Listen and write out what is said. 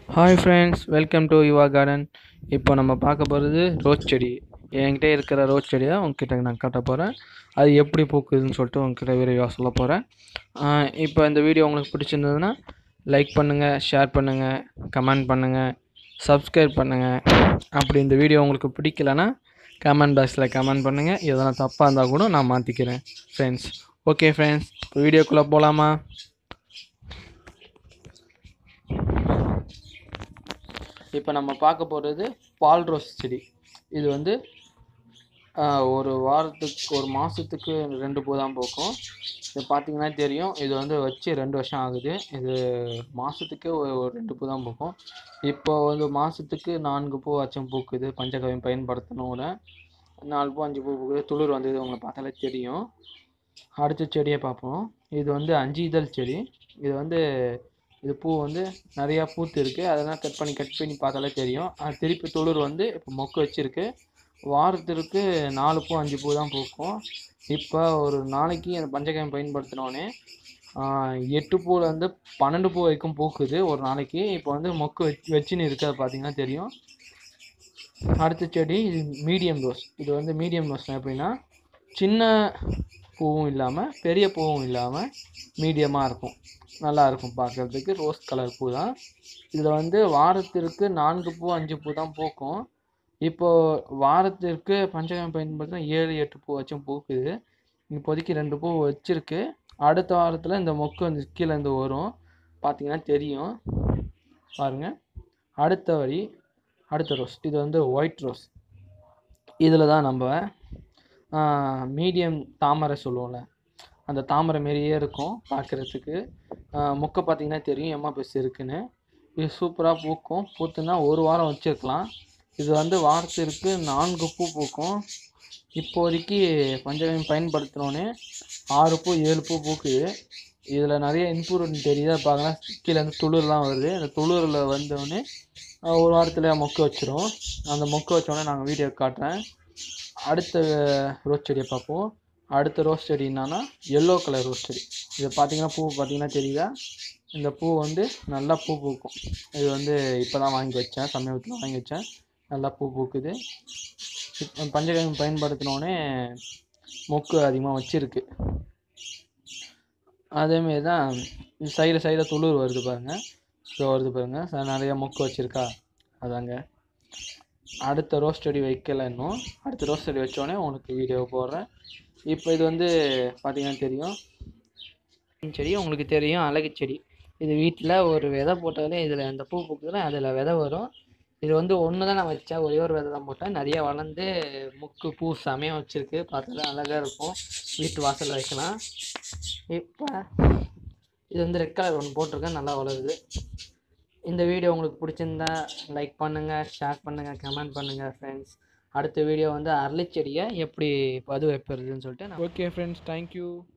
hi friends welcome to Yuva garden இப்போ நம்ம பார்க்க போகிறது ரோஸ் செடி என்கிட்ட இருக்கிற ரோஸ் செடியை உங்ககிட்ட நான் காட்ட போகிறேன் அது எப்படி பூக்குதுன்னு சொல்லிட்டு உங்ககிட்ட விரைவாக சொல்ல போகிறேன் இப்போ இந்த வீடியோ உங்களுக்கு பிடிச்சிருந்ததுன்னா லைக் பண்ணுங்கள் ஷேர் பண்ணுங்கள் கமெண்ட் பண்ணுங்கள் சப்ஸ்கிரைப் பண்ணுங்கள் அப்படி இந்த வீடியோ உங்களுக்கு பிடிக்கலன்னா கமெண்ட் பாக்ஸில் கமெண்ட் பண்ணுங்கள் எதனா தப்பாக இருந்தால் கூட நான் மாற்றிக்கிறேன் ஃப்ரெண்ட்ஸ் ஓகே ஃப்ரெண்ட்ஸ் இப்போ வீடியோக்குள்ளே போகலாமா இப்போ நம்ம பார்க்க போகிறது பால் ரோஸ் செடி இது வந்து ஆஹ், ஒரு வாரத்துக்கு ஒரு மாதத்துக்கு ரெண்டு பூ தான் பூக்கும் இது பார்த்தீங்கன்னா தெரியும் இது வந்து வச்சு ரெண்டு வருஷம் ஆகுது இது மாதத்துக்கே ஒரு ஒரு ரெண்டு பூ தான் பூக்கும் இப்போ வந்து மாதத்துக்கு நான்கு பூ வச்சும் பூக்குது பஞ்சகவியம் பயன்படுத்தணும்ல நாலு பூ அஞ்சு பூ பூக்குது துளிர் வந்தது உங்களுக்கு பார்த்தாலே தெரியும் அடுத்த செடியை பார்ப்போம் இது வந்து அஞ்சு இதழ் செடி இது வந்து இது பூ வந்து நிறையா பூத்து இருக்குது அதெல்லாம் கட் பண்ணி கட் பண்ணி பார்த்தாலே தெரியும் அது திருப்பி துளிர் வந்து இப்போ மொக்கு வச்சிருக்கு வாரத்திற்கு நாலு பூ அஞ்சு பூ தான் பூக்கும் இப்போ ஒரு நாளைக்கு அந்த பஞ்சகாயம் பயன்படுத்தினோடனே எட்டு பூலேருந்து பன்னெண்டு பூ வரைக்கும் பூக்குது ஒரு நாளைக்கு இப்போ வந்து மொக்கு வச்சு வச்சுன்னு இருக்கு அது பார்த்தீங்கன்னா தெரியும் அடுத்த செடி இது மீடியம் ரோஸ் இது வந்து மீடியம் ரோஸ் எப்படின்னா சின்ன பூவும் இல்லாமல் பெரிய பூவும் இல்லாமல் மீடியமாக இருக்கும் நல்லா இருக்கும் பார்க்குறதுக்கு ரோஸ் கலர் பூ தான் இதில் வந்து வாரத்திற்கு நான்கு பூ அஞ்சு பூ தான் பூக்கும் இப்போது வாரத்திற்கு பஞ்சகாயம் பயன்படுத்தினா ஏழு எட்டு பூ வச்சும் பூக்குது இப்போதைக்கு ரெண்டு பூ வச்சிருக்கு அடுத்த வாரத்தில் இந்த மொக்கு வந்து கீழே இருந்து வரும் பார்த்தீங்கன்னா தெரியும் பாருங்கள் அடுத்த வரி அடுத்த ரோஸ் இது வந்து ஒயிட் ரோஸ் இதில் தான் நம்ம மீடியம் தாமரை சொல்லுவோம்ல அந்த தாமரை மாரியே இருக்கும் பார்க்குறதுக்கு மொக்கை பார்த்தீங்கன்னா தெரியும் எம்மா பெஸ் இருக்குன்னு இது சூப்பராக பூக்கும் பூத்துனா ஒரு வாரம் வச்சுருக்கலாம் இது வந்து வாரத்திற்கு நான்கு பூ பூக்கும் இப்போதைக்கு பஞ்சகவியம் பயன்படுத்தினோன்னே ஆறு பூ ஏழு பூ பூக்குது இதில் நிறைய இம்ப்ரூவ்மெண்ட் தெரியுது அது பார்க்கலாம் கீழே வந்து துளிர்லாம் வருது அந்த துளிரில் வந்தோடனே ஒரு வாரத்தில் மொக்கு வச்சிரும் அந்த மொக்கு வச்சோடனே நாங்கள் வீடியோ காட்டுறேன் அடுத்த ரோஸ் செடியை பார்ப்போம் அடுத்த ரோஸ் செடி என்னன்னா எல்லோ கலர் ரோஸ் செடி இது பார்த்தீங்கன்னா பூ பார்த்தீங்கன்னா தெரியுதா இந்த பூ வந்து நல்லா பூ பூக்கும் இது வந்து இப்போ தான் வாங்கி வச்சேன் சமீபத்தில் வாங்கி வச்சேன் நல்லா பூ பூக்குது இப்ப பஞ்சகவியம் பயன்படுத்தினோடனே மொக்கு அதிகமாக வச்சிருக்கு அதேமாரி தான் சைடில் சைடில் துளிர் வருது பாருங்கள் ஸோ வருது பாருங்கள் ச- நிறைய மொக்கு வச்சுருக்கா அதாங்க அடுத்த ரோஸ் செடி வைக்கல இன்னும் அடுத்த ரோஸ் செடி வச்சோடனே உங்களுக்கு வீடியோ போடுறேன் இப்போ இது வந்து பார்த்தீங்கன்னா தெரியும் செடி உங்களுக்கு தெரியும் அழகு செடி இது வீட்டில் ஒரு விதை போட்டாலே இதில் அந்த பூ பூக்குதுல அதில் விதை வரும் இது வந்து ஒன்று தான் நான் வச்சேன் ஒரே ஒரு விதை தான் போட்டேன் நிறைய வளர்ந்து முக்கு பூ செமையாக வச்சுருக்கு பார்த்தாலே அழகாக இருக்கும் வீட்டு வாசலில் வைக்கலாம் இப்போ இது வந்து ரெட் கலர் ஒன்று போட்டிருக்கேன் நல்லா வளருது இந்த வீடியோ உங்களுக்கு பிடிச்சிருந்தா லைக் பண்ணுங்கள் ஷேர் பண்ணுங்கள் கமெண்ட் பண்ணுங்கள் ஃப்ரெண்ட்ஸ் அடுத்த வீடியோ வந்து அரளிச்செடியை எப்படி பது வைப்பதுன்னு சொல்லிட்டு ஓகே ஃப்ரெண்ட்ஸ் தேங்க்யூ